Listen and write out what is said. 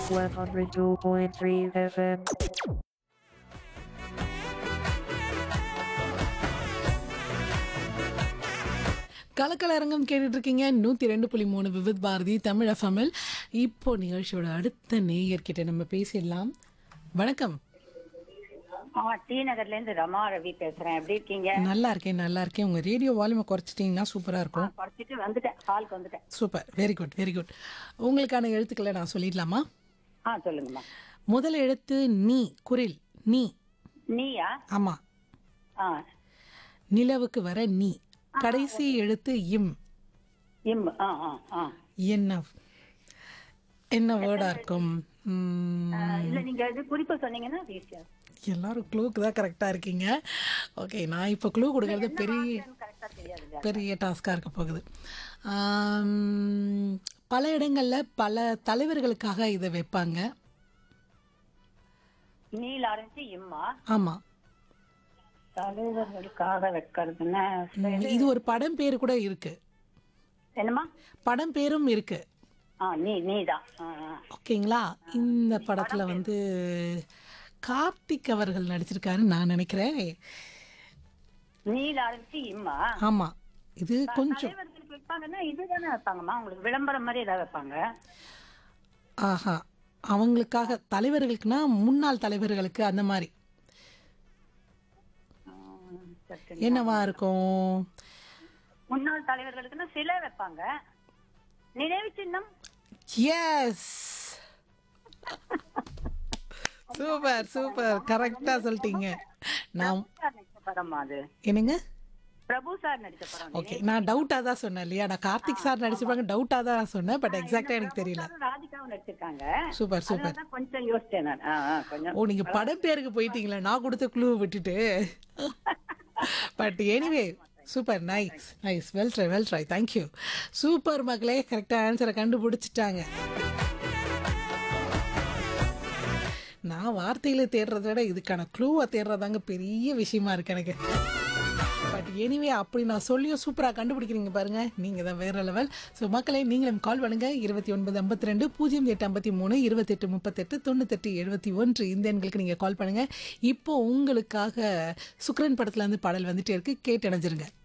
102.3 FM. கலக்கலரங்கம் கேட்டுட்டு இருக்கீங்க நூற்றி ரெண்டு புள்ளி மூணு விவித் பாரதி தமிழ் எஃப்எம்எல் இப்போ நிகழ்ச்சியோட அடுத்த நேயர்கிட்ட நம்ம பேசிடலாம் வணக்கம் ஆ டி நகர்ல இருந்து ரமா ரவி பேசுறேன் எப்படி இருக்கீங்க நல்லா இருக்கேன் நல்லா இருக்கேன் உங்கள் ரேடியோ வால்யூமை குறைச்சிட்டிங்கன்னா சூப்பராக இருக்கும் படிச்சுட்டு வந்துட்டேன் ஹாலுக்கு வந்துட்டேன் super very good very good உங்களுக்கான எழுத்துக்களை நான் சொல்லிடலாமா ஆ சொல்லுங்கம்மா முதல் எழுத்து நீ குரில் நீ நீயா ஆமாம் ஆ நிலவுக்கு வர நீ கடைசி எழுத்து இம் இம் ஆ ஆ ஆ என்ன என்ன வேர்டாக இருக்கும் ம், ஆ, இல்ல நீங்க இது குறிப்பு சொன்னீங்கன்னா ஈஸியா எல்லாரும் க்ளூக்கு தான் கரெக்டாக இருக்கீங்க ஓகே நான் இப்போ க்ளூ கொடுக்கறது பெரிய கரெக்டா தெரியாது பெரிய டாஸ்காக இருக்க போகுது ஆம், பல இடங்களில் பல தலைவர்களுக்காக இதை வைப்பாங்க நீல ஆரம்பிச்சு இம்மா ஆமாம் தலைவர்களுக்காக வைக்கிறதுன்னா இது ஒரு படம் பேர் கூட இருக்கு என்னம்மா படம் பேரும் இருக்கு ஆ நீ நீதான் ஆ ஆ. ஓகேங்களா இந்த படத்தில் வந்து கார்த்திக் அவர்கள் நடிச்சிருக்காருன்னு நான் நினைக்கிறேன் நீல ஆரம்பிச்சு இம்மா ஆமாம் இது கொஞ்சம் தலைவர்களுக்கு வைப்பாங்கன்னா இதுதானே வைப்பாங்கம்மா உங்களுக்கு விளம்பரம் மாதிரி ஏதாவது வைப்பாங்க ஆஹா அவங்களுக்காக தலைவர்களுக்குன்னா முன்னாள் தலைவர்களுக்கு அந்த மாதிரி ஆ, சரி. என்னவா இருக்கும் முன்னாள் தலைவர்களுக்குன்னா சிலை வைப்பாங்க நினைவு சின்னம் எஸ் சூப்பர் சூப்பர் கரெக்டாக சொல்லிட்டீங்க நான் சார் நடிச்ச படமா அது என்னங்க பிரபு சார் நடிச்ச படம் ஓகே நான் டவுட்டாக தான் சொன்னேன் இல்லையா நான் கார்த்திக் சார் நடிச்சிருப்பாங்க டவுட்டாக தான் சொன்னேன் பட் எக்ஸாக்டாக எனக்கு தெரியல சாரும் ராதிகாவும் நடிச்சிருக்காங்க சூப்பர் சூப்பர் அதான் கொஞ்சம் யோசிச்சேன் நான் ஆ, ஆ, கொஞ்சம் ஓ நீங்கள் படம் பேருக்கு போயிட்டீங்களே நான் கொடுத்த க்ளூ விட்டுட்டு but anyway super nice nice well try well try thank you super மக்களே கரெக்டாக ஆன்சரை கண்டுபிடிச்சிட்டாங்க நான் வார்த்தைகளை தேடுறத விட இதுக்கான க்ளூவை தேடுறதாங்க பெரிய விஷயமா இருக்கு எனக்கு பட் எனிவே அப்படி நான் சொல்லியும் சூப்பராக கண்டுபிடிக்கிறீங்க பாருங்க நீங்கள் தான் வேற லெவல் ஸோ மக்களே நீங்களும் கால் பண்ணுங்க இருபத்தி ஒன்பது ஐம்பத்தி ரெண்டு பூஜ்ஜியம் எட்டு ஐம்பத்தி மூணு இருபத்தெட்டு முப்பத்தெட்டு தொண்ணூத்தெட்டு எழுபத்தி ஒன்று இந்த எண்களுக்கு நீங்கள் கால் பண்ணுங்க இப்போ உங்களுக்காக சுக்ரன் படத்துல இருந்து பாடல் வந்துட்டே இருக்கு கேட்டு அணைஞ்சிருங்க